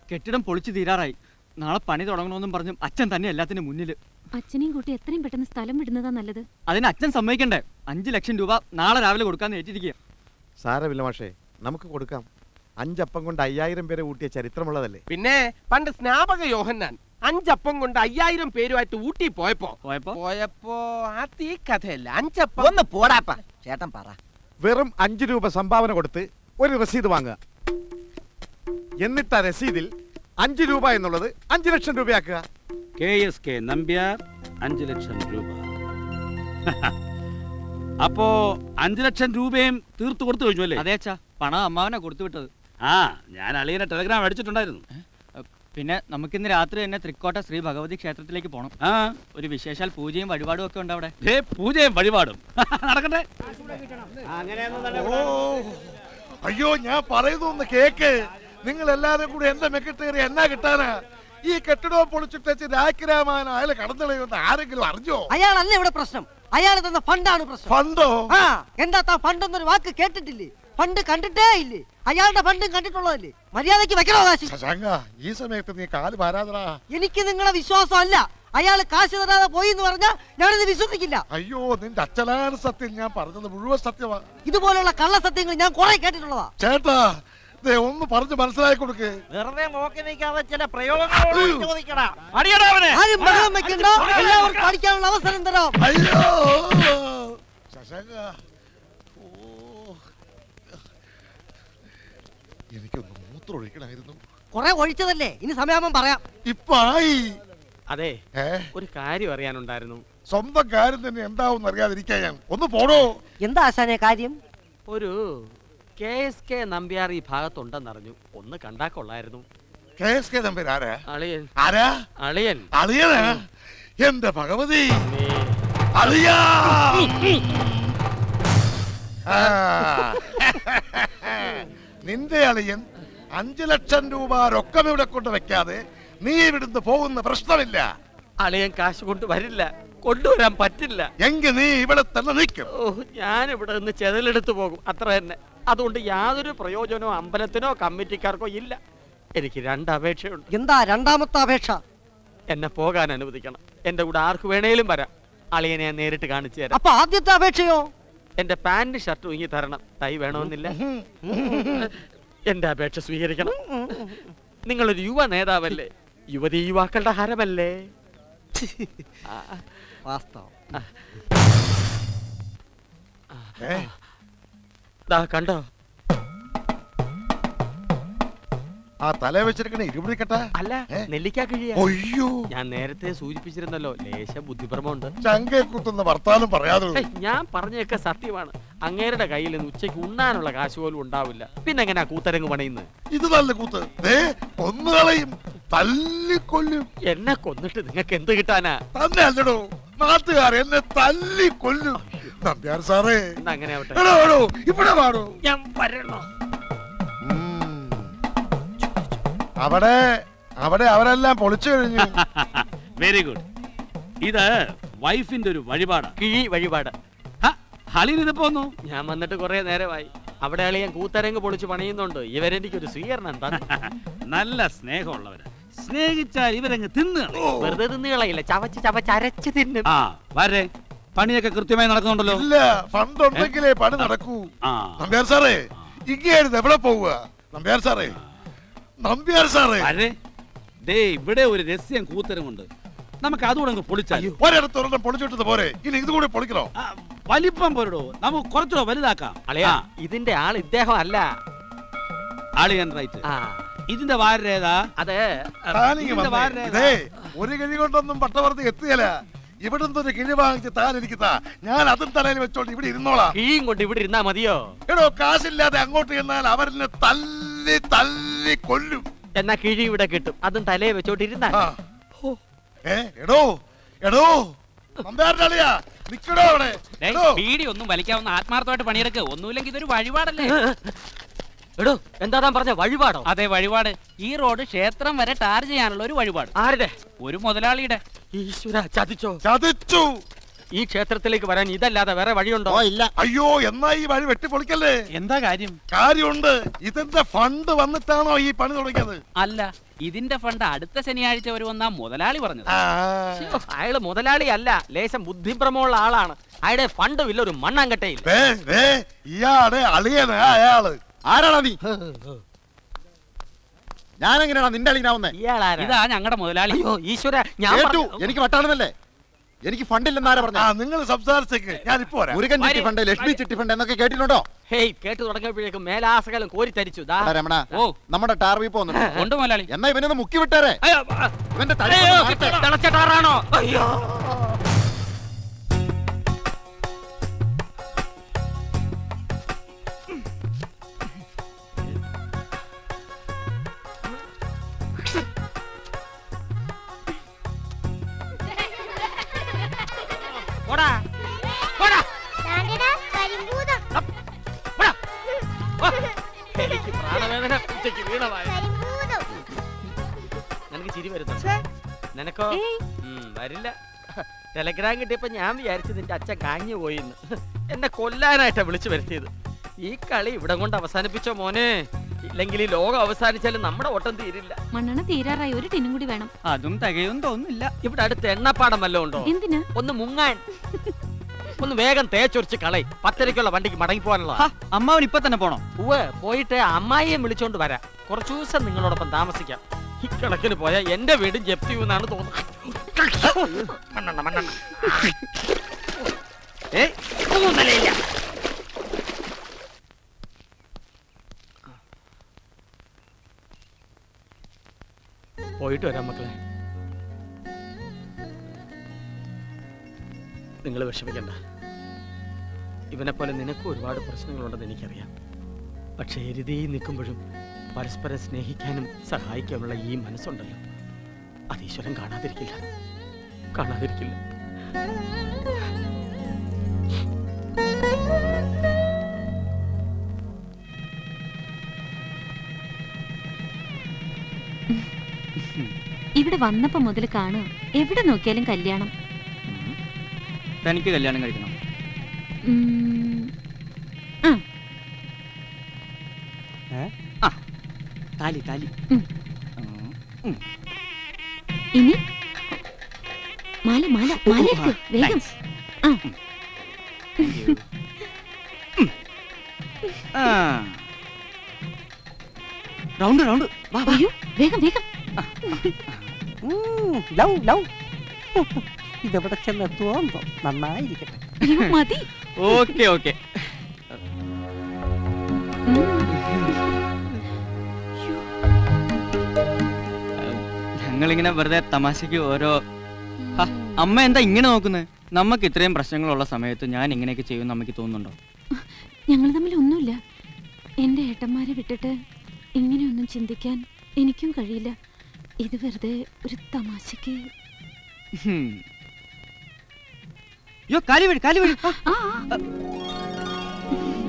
കെട്ടിടം പൊളിച്ചു തീരാറായി നാളെ പണി തുടങ്ങണമെന്നും പറഞ്ഞും അച്ഛൻ തന്നെ എല്ലാത്തിനും മുന്നിൽ അച്ഛനെയും കൂട്ടി എത്രയും പെട്ടെന്ന് സ്ഥലം വിടുന്നതാ നല്ലത് അതിന് അച്ഛൻ സമ്മതിക്കണ്ടേ അഞ്ച് ലക്ഷം രൂപ നാളെ രാവിലെ കൊടുക്കാന്ന് ഏറ്റിരിക്കുക സാരമില്ല മാഷേ നമുക്ക് കൊടുക്കാം അഞ്ചപ്പം കൊണ്ട് അയ്യായിരം പേരെ ഊട്ടിയ ചരിത്രമുള്ളതല്ലേ പിന്നെ പണ്ട് സ്നാപക യോഹന്നാൻ അഞ്ചപ്പം കൊണ്ട് അയ്യായിരം പേരുമായിട്ട് ഊട്ടി പോയപ്പോ പോയപ്പോ പോയപ്പോ അത് ഈ കഥയല്ല അഞ്ചപ്പം ഒന്ന് പോടാപ്പ ചേട്ടൻ പറ വെറും അഞ്ച് രൂപ സംഭാവന കൊടുത്ത് ഒരു രസീത് വാങ്ങുക എന്നിട്ട് ആ രസീതിൽ അഞ്ച് രൂപ എന്നുള്ളത് അഞ്ച് ലക്ഷം രൂപയാക്കുക കെ എസ് കെ നമ്പ്യാർ അഞ്ച് ലക്ഷം രൂപ അപ്പോ അഞ്ചു ലക്ഷം രൂപയും തീർത്തു കൊടുത്തു കഴിഞ്ഞു അല്ലേ അതെ അച്ഛാ പണം അമ്മാവനെ കൊടുത്തു വിട്ടത് ആ ഞാൻ അളിയനെ ടെലഗ്രാം അടിച്ചിട്ടുണ്ടായിരുന്നു പിന്നെ നമുക്കിന്ന് രാത്രി തന്നെ തൃക്കോട്ട ശ്രീ ഭഗവതി ക്ഷേത്രത്തിലേക്ക് പോകണം ആ ഒരു വിശേഷാൽ പൂജയും വഴിപാടും ഒക്കെ ഉണ്ട് അവിടെ ദേ പൂജയും വഴിപാടും നടക്കട്ടെ ഓ അയ്യോ ഞാൻ പറയുന്നു കേക്ക് നിങ്ങൾ എല്ലാരും കൂടി എന്റെ മെക്കിട്ടേറി എന്നാ കിട്ടാനാ ഈ കെട്ടിടവും പൊളിച്ചിട്ടേച്ച് രാക്കിരാമായന അയാൾ കടന്നുകളയുമെന്ന് ആരെങ്കിലും അറിഞ്ഞോ അയാളല്ല ഇവിടെ പ്രശ്നം അയാൾ തന്ന ഫണ്ടാണ് പ്രശ്നം ഫണ്ടോ ആ എന്താ താ ഫണ്ട് എന്നൊരു വാക്ക് കേട്ടിട്ടില്ലേ ഫണ്ട് കണ്ടിട്ടേ ഇല്ലേ അയാളുടെ ഫണ്ടും കണ്ടിട്ടുള്ളതല്ലേ മര്യാദയ്ക്ക് വെക്കണോ കാശ് ശശാങ്ക ഈ സമയത്ത് നീ കാല് പാരാതടാ എനിക്ക് നിങ്ങളെ വിശ്വാസം അല്ല അയാൾ കാശ് തരാതെ പോയി എന്ന് പറഞ്ഞാൽ ഞാനിത് വിശ്വസിക്കില്ല അയ്യോ നിന്റെ അച്ഛനാണ് സത്യം ഞാൻ പറഞ്ഞത് മുഴുവൻ സത്യമാ ഇതുപോലുള്ള കള്ളസത്യങ്ങൾ ഞാൻ കുറെ കേട്ടിട്ടുള്ളതാ ചേട്ടാ ദേ ഒന്ന് പറഞ്ഞു മനസ്സിലാക്കി കൊടുക്ക് വെറുതെ നോക്കി നിൽക്കാതെ ചില പ്രയോഗങ്ങളോട് ചോദിക്കടാ അടിയടാ അവനെ ആരും ബഹളം വെക്കണ്ട എല്ലാവർക്കും പഠിക്കാനുള്ള അവസരം തരാം അയ്യോ ശശാങ്ക ഓ എനിക്കൊന്ന് മൂത്രം ഒഴിക്കണമായിരുന്നു കുറെ ഒഴിച്ചതല്ലേ ഇനി സമയാകുമ്പം പറയാം ഇപ്പൊ ആയി അതെ ഏ ഒരു കാര്യം അറിയാനുണ്ടായിരുന്നു സ്വന്തം കാര്യം തന്നെ എന്താവും അറിയാതിരിക്കാൻ ഞാൻ ഒന്ന് പോടോ എന്താ ആശാനെ കാര്യം ഒരു കെ എസ് കെ നമ്പ്യാർ ഈ ഭാഗത്തുണ്ടെന്നറിഞ്ഞു ഒന്ന് കണ്ടാ കൊള്ളായിരുന്നു കെ എസ് കെ നമ്പർ ആരാ അളിയൻ ആരാ അളിയൻ അളിയനാ എന്റെ ഭഗവതി നീ അളിയാ ആ. നിന്റെ അളിയൻ അഞ്ചു ലക്ഷം രൂപ രൊക്കം ഇവിടെ കൊണ്ട് വെക്കാതെ നീ ഇവിടുന്ന് പോകുന്ന പ്രശ്നമില്ല അളിയൻ കാശ് കൊണ്ട് വരില്ല കൊണ്ടുവരാൻ പറ്റില്ല എങ്കിൽ നീ ഇവിടെ തന്നെ നിൽക്കും ഓ ഞാൻ ഇവിടെ നിന്ന് ചെതലെടുത്ത് പോകും അത്ര തന്നെ അതുകൊണ്ട് യാതൊരു പ്രയോജനമോ അമ്പലത്തിനോ കമ്മിറ്റിക്കാർക്കോ ഇല്ല എനിക്ക് രണ്ട് അപേക്ഷയുണ്ട് എന്താ രണ്ടാമത്തെ അപേക്ഷ എന്നെ പോകാൻ അനുവദിക്കണം എന്റെ കൂടെ ആർക്ക് വേണേലും വരാം അളിയനെ ഞാൻ നേരിട്ട് കാണിച്ചു തരാം അപ്പൊ ആദ്യത്തെ അപേക്ഷയോ എന്റെ പാന്റ് ഷർട്ട് ഇങ്ങി തരണം തൈ വേണമെന്നില്ല എന്റെ അപേക്ഷ സ്വീകരിക്കണം നിങ്ങളൊരു യുവ നേതാവല്ലേ യുവതി യുവാക്കളുടെ ഹരമല്ലേ വാസ്തവം ഏ? ദാ കണ്ടോ ആ തല വെച്ചിരിക്കണ ഇരുപിടിക്കട്ട അല്ല ഏ? നെല്ലിക്ക കിഴിയ ഒയ്യോ ഞാൻ നേരത്തെ സൂചിപ്പിച്ചിരുന്നല്ലോ ലേശ ബുദ്ധിപരമുണ്ട് ചങ്കെ കുത്തുന്ന വർത്താനം പറയാതെ ഏയ്, ഞാൻ പറഞ്ഞൊക്കെ സത്യമാണ് അങ്ങേരുടെ കയ്യിൽ നിന്ന് ഉച്ചയ്ക്ക് ഉണ്ണാനുള്ള കാശ് പോലും ഉണ്ടാവില്ല പിന്നെ എങ്ങനെയാ കൂത്തരങ്ങ് പണിയുന്നത് ഇത് നല്ല കൂത്ത് ദേ കൊന്നുകളയും തല്ലിക്കൊല്ലും എന്നെ കൊന്നിട്ട് നിങ്ങൾക്ക് എന്ത് കിട്ടാനാ തന്നെ അല്ലടോ നാട്ടുകാർ എന്നെ തല്ലിക്കൊല്ലും നമ്പ്യാർ സാറേ എന്നാ അങ്ങനെ ആവട്ടെ എടോ എടോ ഇവിടെ വാടോ ഞാൻ വരണോ അവിടെ അവിടെ അവരെല്ലാം പൊളിച്ചു കഴിഞ്ഞു വെരി ഗുഡ് ഇത് വൈഫിന്റെ ഒരു വഴിപാടാ കിഴി വഴിപാട് ഹളിയിൽ ഇത് പോന്നു ഞാൻ വന്നിട്ട് കുറെ നേരമായി അവിടെ അളിയാൻ കൂത്തരങ്ങ് പൊളിച്ച് പണിയുന്നുണ്ട് ഇവരെനിക്ക് ഒരു സ്വീകരണം തന്നു നല്ല സ്നേഹമുള്ളവരാ സ്നേഹിച്ചാൽ ഇവരങ്ങ് തിന്നു കളയും. വെറുതെ തിന്നു കളയില്ല ചവച്ച് ചവച്ച് അരച്ച് തിന്നും ആ വരെ പണിയൊക്കെ കൃത്യമായി നടക്കുന്നുണ്ടല്ലോ ഇല്ല ഫണ്ട് ഉണ്ടെങ്കിലേ പണി നടക്കൂ ആ നമ്പ്യാർ സാറേ ഇങ്ങേരുന്ന് എവിടെ പോവുക നമ്പ്യാർ സാറേ നമ്പ്യാർ സാറേ വരെ ദേ ഇവിടെ ഒരു രഹസ്യം കൂത്തരമുണ്ട് നമുക്ക് അതുകൂടെ അങ്ങ് പൊളിച്ചാൽ ഒരിടത്ത് ഒരെണ്ണം പൊളിച്ചിട്ടത് പോരെ ഇനി ഇത് കൂടി പൊളിക്കണോ വലിപ്പം പോരടോ നമുക്ക് കുറച്ചുകൂടെ വലുതാക്കാം അളിയാ ആ, ഇതിന്റെ ആൾ ഇദ്ദേഹം അല്ല ആളിയൻ റൈറ്റ് ആ ഇതിന്റെ വാരേതാ അത് താനിങ്ങ് ഇതിന്റെ വന്നേ. വാരേതാ ഇതേ ഒരു കിഴി കൊണ്ടൊന്നും പട്ടവർത്തി എത്തുകയില്ല ഇവിടുന്ന് ഒരു കിഴി വാങ്ങിച്ച് താൻ എനിക്ക് താ ഞാൻ അതും തലയിൽ വെച്ചോണ്ട് ഇവിടെ ഇരുന്നോളാം കിഴിയും കൊണ്ട് ഇവിടെ ഇരുന്നാ മതിയോ എടോ കാശില്ലാതെ അങ്ങോട്ട് ചെന്നാൽ അവരെന്നെ തല്ലി തല്ലി കൊല്ലും എന്നാ കിഴി ഇവിടെ കിട്ടും അതും തലയെ വെച്ചോട്ട് ഇരുന്നാ ആ. ഏ എടോ എടോ നമ്പ്യാരുടെ അളിയാ നിക്കടോ അവിടെ എടോ ബീഡി ഒന്നും വലിക്കാവുന്ന ആത്മാർത്ഥമായിട്ട് പണിയെടുക്ക് ഒന്നുമില്ലെങ്കിൽ ഇതൊരു വഴിപാടല്ലേ എടോ എന്താ താൻ പറഞ്ഞ വഴിപാടോ അതെ വഴിപാട് ഈ റോഡ് ക്ഷേത്രം വരെ ടാർ ചെയ്യാനുള്ള ഒരു വഴിപാട് ആരുടെ ഒരു മുതലാളിയുടെ ഈശ്വര ചതിച്ചോ ചതിച്ചു ഈ ക്ഷേത്രത്തിലേക്ക് വരാൻ ഇതല്ലാതെ വേറെ വഴിയുണ്ടോ ഇല്ല അയ്യോ എന്നാ ഈ വഴി വെട്ടിപ്പൊളിക്കല്ലേ എന്താ കാര്യം കാര്യമുണ്ട് ഇതിന്റെ ഫണ്ട് വന്നിട്ടാണോ ഈ പണി തുടങ്ങിയത് അല്ല ഇതിന്റെ ഫണ്ട് അടുത്ത ശനിയാഴ്ച വരുമെന്നാ മുതലാളി പറഞ്ഞത് ആ. ശ്ശോ, അയാള് മുതലാളി അല്ല ലേശം ബുദ്ധിഭ്രമമുള്ള ആളാണ് അയാളുടെ ഫണ്ടും ഇല്ല ഒരു മണ്ണാങ്കട്ടയിൽ ദേ, ദേ, ഇയാടെ അളിയനാ അയാള് ആരാടാ നീ ഞാൻ എങ്ങനെയാണോ നിന്റെ അളിയനാവുന്നേ ഇയാളാരാ ഇതാ ഞങ്ങളുടെ മുതലാളി അയ്യോ ഈശ്വര ഞാൻ കേട്ടു പറഞ്ഞ- എനിക്ക് വട്ടാണെന്നല്ലേ എനിക്ക് ഫണ്ടില്ലെന്ന് ആരാ പറഞ്ഞ ആ നിങ്ങൾ സംസാരിച്ചേക്ക് ഞാൻ ഇപ്പൊ വരാം മുരുകൻ ചിട്ടി ഫണ്ട് ലക്ഷ്മി ചിട്ടി ഫണ്ട് എന്നൊക്കെ കേട്ടിട്ടുണ്ടോ ഹേയ് കേട്ടു തുടങ്ങിയപ്പോഴേക്കും മേലാസകലം കോരി തരിച്ചു ദാ എടാ രമണ ഓ നമ്മുടെ ടാർവി പോകുന്നുണ്ട് ഉണ്ട് മുതലാളി എന്നാ ഇവനൊന്ന് മുക്കി വിട്ടാരെ അയ്യോ, ഇവന്റെ തടി അയ്യോ, ഒന്ന് മാറട്ടെ. തിളച്ച ടാറാണോ അയ്യോ പോടാ പോടാ പോടാ ഓ, എനിക്ക് പ്രാണവേദന ഉച്ചയ്ക്ക് വീണതായ നിനക്ക് ചിരി വരുന്നുണ്ട് നിനക്കോ ഏയ്. ഉം, വരില്ല ടെലഗ്രാം കിട്ടിയപ്പോ ഞാൻ വിചാരിച്ചു നിന്റെ അച്ഛൻ കാഞ്ഞു പോയിന്ന് എന്നെ കൊല്ലാനായിട്ടാ വിളിച്ചു വരുത്തിയത് ഈ കളി ഇവിടെ കൊണ്ട് അവസാനിപ്പിച്ചോ മോനെ ഇല്ലെങ്കിൽ ഈ ലോകം അവസാനിച്ചാലും നമ്മുടെ ഓട്ടം തീരില്ല മണ്ണെണ്ണ തീരാറായി ഒരു ടിന്നും കൂടി വേണം അതും തികയും തോന്നുന്നില്ല ഇവിടെ അടുത്ത് എണ്ണപ്പാടം വല്ലതും ഉണ്ടോ എന്തിനാ ഒന്ന് മുങ്ങാൻ ഒന്ന് വേഗം തേച്ചൊരിച്ച് കളയി പത്തരയ്ക്കുള്ള വണ്ടിക്ക് മടങ്ങി പോകാനുള്ള ഹാ, അമ്മാവൻ ഇപ്പൊ തന്നെ പോണോ ഉവ്വ് പോയിട്ട് അമ്മായിയെ വിളിച്ചോണ്ട് വരാം കുറച്ചു ദിവസം നിങ്ങളോടൊപ്പം താമസിക്കാം ഈ കണക്കിന് പോയാൽ എന്റെ വീട് ജപ്തി ചെയ്യുമെന്നാണ് തോന്നുന്നത് മണ്ണെണ്ണ മണ്ണെണ്ണ ഏയ് ഒന്നും നിലയില്ല പോയിട്ട് വരാം മക്കളെ നിങ്ങൾ വിഷമിക്കണ്ട ഇവനെ പോലെ നിനക്കും ഒരുപാട് പ്രശ്നങ്ങളുണ്ടെന്ന് എനിക്കറിയാം പക്ഷേ എരുതി നിൽക്കുമ്പോഴും പരസ്പരം സ്നേഹിക്കാനും സഹായിക്കാനുള്ള ഈ മനസ്സുണ്ടല്ലോ അത് ഈശ്വരൻ കാണാതിരിക്കില്ല കാണാതിരിക്കില്ല ഇവിടെ വന്നപ്പോ മുതൽ കാണുക എവിടെ നോക്കിയാലും കല്യാണം തനിക്ക് കല്യാണം കഴിക്കണം ഉം, ആ, താലി താലി ഉം. ഇനി മാല മാല മാല എടുക്ക്, വേഗം ആ റൗണ്ട് റൗണ്ട് വാ വാ അയ്യോ വേഗം വേഗം ലവ് ലവ് ഇതെവിടെ ചെന്നെത്തുവോ നന്നായിരിക്കട്ടെ അയ്യോ മതി ഓക്കെ ഓക്കെ ഉം. ഞങ്ങളിങ്ങനെ വെറുതെ തമാശക്ക് ഓരോ ഹ, അമ്മ എന്താ ഇങ്ങനെ നോക്കുന്നത് നമുക്ക് ഇത്രയും പ്രശ്നങ്ങളുള്ള സമയത്ത് ഞാൻ ഇങ്ങനെയൊക്കെ ചെയ്യും നമുക്ക് തോന്നുന്നുണ്ടോ ഞങ്ങൾ തമ്മിൽ ഒന്നുമില്ല എന്റെ ഏട്ടന്മാരെ വിട്ടിട്ട് ഇങ്ങനെയൊന്നും ചിന്തിക്കാൻ എനിക്കും കഴിയില്ല ഇത് വെറുതെ ഒരു തമാശക്ക് ഹും. അയ്യോ കാലി വഴി കാലി വഴി ആ, ആ.